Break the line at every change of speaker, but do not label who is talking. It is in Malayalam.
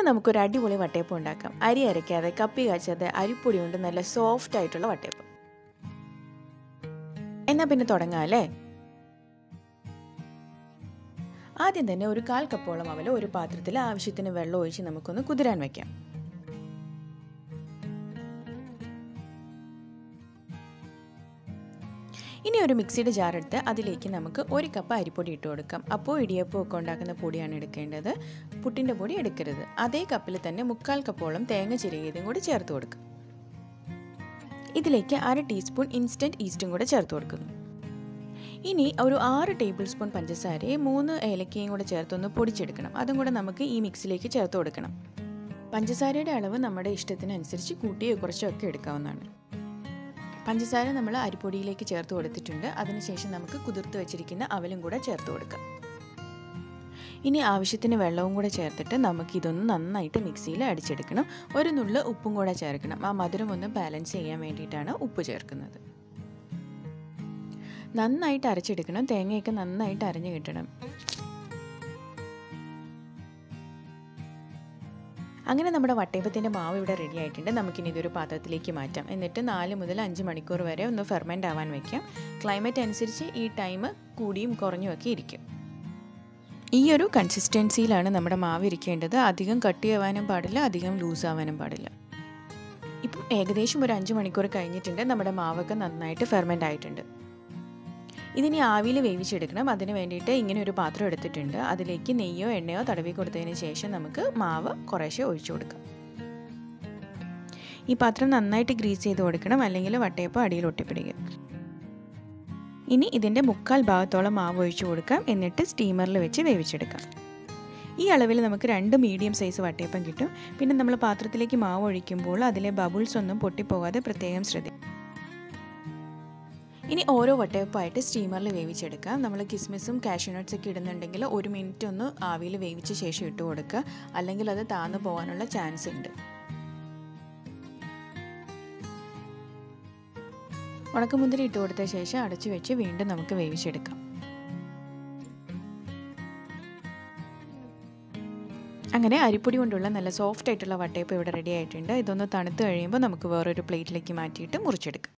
ഇന്ന് നമുക്കൊരു അടിപൊളി വട്ടയപ്പം ഉണ്ടാക്കാം അരി അരയ്ക്കാതെ കപ്പി കാച്ചാതെ അരിപ്പൊടി കൊണ്ട് നല്ല സോഫ്റ്റ് ആയിട്ടുള്ള വട്ടയപ്പം എന്നാ പിന്നെ തുടങ്ങാം അല്ലേ ആദ്യം തന്നെ ഒരു കാൽ കപ്പോളം അവൽ ഒരു പാത്രത്തിൽ ആവശ്യത്തിന് വെള്ളം ഒഴിച്ച് നമുക്കൊന്ന് കുതിരാൻ വെക്കാം ഇനി ഒരു മിക്സിയുടെ ജാർ എടുത്ത് അതിലേക്ക് നമുക്ക് ഒരു കപ്പ് അരിപ്പൊടി ഇട്ട് കൊടുക്കാം അപ്പോൾ ഇടിയപ്പം ഒക്കെ ഉണ്ടാക്കുന്ന പൊടിയാണ് എടുക്കേണ്ടത് പുട്ടിൻ്റെ പൊടി എടുക്കരുത് അതേ കപ്പിൽ തന്നെ മുക്കാൽ കപ്പോളം തേങ്ങ ചിരകിയതും കൂടി ചേർത്ത് കൊടുക്കാം ഇതിലേക്ക് അര ടീസ്പൂൺ ഇൻസ്റ്റൻറ്റ് ഈസ്റ്റും കൂടെ ചേർത്ത് കൊടുക്കുന്നു ഇനി ഒരു ആറ് ടേബിൾ സ്പൂൺ പഞ്ചസാരയും മൂന്ന് ഏലക്കയും കൂടെ ചേർത്തൊന്ന് പൊടിച്ചെടുക്കണം അതും കൂടെ നമുക്ക് ഈ മിക്സിലേക്ക് ചേർത്ത് കൊടുക്കണം പഞ്ചസാരയുടെ അളവ് നമ്മുടെ ഇഷ്ടത്തിനനുസരിച്ച് കൂട്ടിയോ കുറച്ചോ ഒക്കെ എടുക്കാവുന്നതാണ് പഞ്ചസാര നമ്മൾ അരിപ്പൊടിയിലേക്ക് ചേർത്ത് കൊടുത്തിട്ടുണ്ട് അതിനുശേഷം നമുക്ക് കുതിർത്ത് വെച്ചിരിക്കുന്ന അവലും കൂടെ ചേർത്ത് കൊടുക്കാം ഇനി ആവശ്യത്തിന് വെള്ളവും കൂടെ ചേർത്തിട്ട് നമുക്ക് ഇതൊന്ന് നന്നായിട്ട് മിക്സിയിൽ അടിച്ചെടുക്കണം ഒരു നുള്ള് ഉപ്പും കൂടെ ചേർക്കണം ആ മധുരം ഒന്ന് ബാലൻസ് ചെയ്യാൻ വേണ്ടിയിട്ടാണ് ഉപ്പ് ചേർക്കുന്നത് നന്നായിട്ട് അരച്ചെടുക്കണം തേങ്ങയൊക്കെ നന്നായിട്ട് അരഞ്ഞു കിട്ടണം അങ്ങനെ നമ്മുടെ വട്ടയപ്പത്തിൻ്റെ മാവ് ഇവിടെ റെഡി ആയിട്ടുണ്ട് നമുക്കിനി ഇതൊരു പാത്രത്തിലേക്ക് മാറ്റാം എന്നിട്ട് നാല് മുതൽ അഞ്ച് മണിക്കൂർ വരെ ഒന്ന് ഫെർമെൻ്റ് ആവാൻ വെക്കാം ക്ലൈമറ്റ് അനുസരിച്ച് ഈ ടൈം കൂടിയും കുറഞ്ഞും ഒക്കെ ഇരിക്കും ഈ ഒരു കൺസിസ്റ്റൻസിയിലാണ് നമ്മുടെ മാവ് ഇരിക്കേണ്ടത് അധികം കട്ടിയാവാനും പാടില്ല അധികം ലൂസ് ആവാനും പാടില്ല ഇപ്പം ഏകദേശം ഒരു അഞ്ച് മണിക്കൂർ കഴിഞ്ഞിട്ടുണ്ട് നമ്മുടെ മാവൊക്കെ നന്നായിട്ട് ഫെർമെൻ്റ് ആയിട്ടുണ്ട് ഇതിനി ആവിയിൽ വേവിച്ചെടുക്കണം അതിന് വേണ്ടിയിട്ട് ഇങ്ങനെ ഒരു പാത്രം എടുത്തിട്ടുണ്ട് അതിലേക്ക് നെയ്യോ എണ്ണയോ തടവി കൊടുത്തതിന് ശേഷം നമുക്ക് മാവ് കുറേശ്ശെ ഒഴിച്ചു കൊടുക്കാം ഈ പാത്രം നന്നായിട്ട് ഗ്രീസ് ചെയ്ത് കൊടുക്കണം അല്ലെങ്കിൽ വട്ടയപ്പം അടിയിൽ ഒട്ടിപ്പിടിക്കും ഇനി ഇതിൻ്റെ മുക്കാൽ ഭാഗത്തോളം മാവ് ഒഴിച്ചു കൊടുക്കാം എന്നിട്ട് സ്റ്റീമറിൽ വെച്ച് വേവിച്ചെടുക്കാം ഈ അളവിൽ നമുക്ക് രണ്ട് മീഡിയം സൈസ് വട്ടയപ്പം കിട്ടും പിന്നെ നമ്മൾ പാത്രത്തിലേക്ക് മാവ് ഒഴിക്കുമ്പോൾ അതിലെ ബബിൾസ് ഒന്നും പൊട്ടിപ്പോകാതെ പ്രത്യേകം ശ്രദ്ധിക്കും ഇനി ഓരോ വട്ടയപ്പമായിട്ട് സ്റ്റീമറിൽ വേവിച്ചെടുക്കാം നമ്മൾ കിസ്മിസും കാഷ്യൂനട്ട്സ് ഒക്കെ ഇടുന്നുണ്ടെങ്കിൽ ഒരു മിനിറ്റ് ഒന്ന് ആവിയിൽ വേവിച്ച ശേഷം ഇട്ട് കൊടുക്കുക അല്ലെങ്കിൽ അത് താന്നു പോകാനുള്ള ചാൻസ് ഉണ്ട് ഉണക്കമുന്തിരി ഇട്ട് കൊടുത്ത ശേഷം അടച്ചു വെച്ച് വീണ്ടും നമുക്ക് വേവിച്ചെടുക്കാം അങ്ങനെ അരിപ്പൊടി കൊണ്ടുള്ള നല്ല സോഫ്റ്റ് ആയിട്ടുള്ള വട്ടയപ്പം ഇവിടെ റെഡി ആയിട്ടുണ്ട് ഇതൊന്ന് തണുത്ത് കഴിയുമ്പോൾ നമുക്ക് വേറൊരു പ്ലേറ്റിലേക്ക് മാറ്റിയിട്ട് മുറിച്ചെടുക്കാം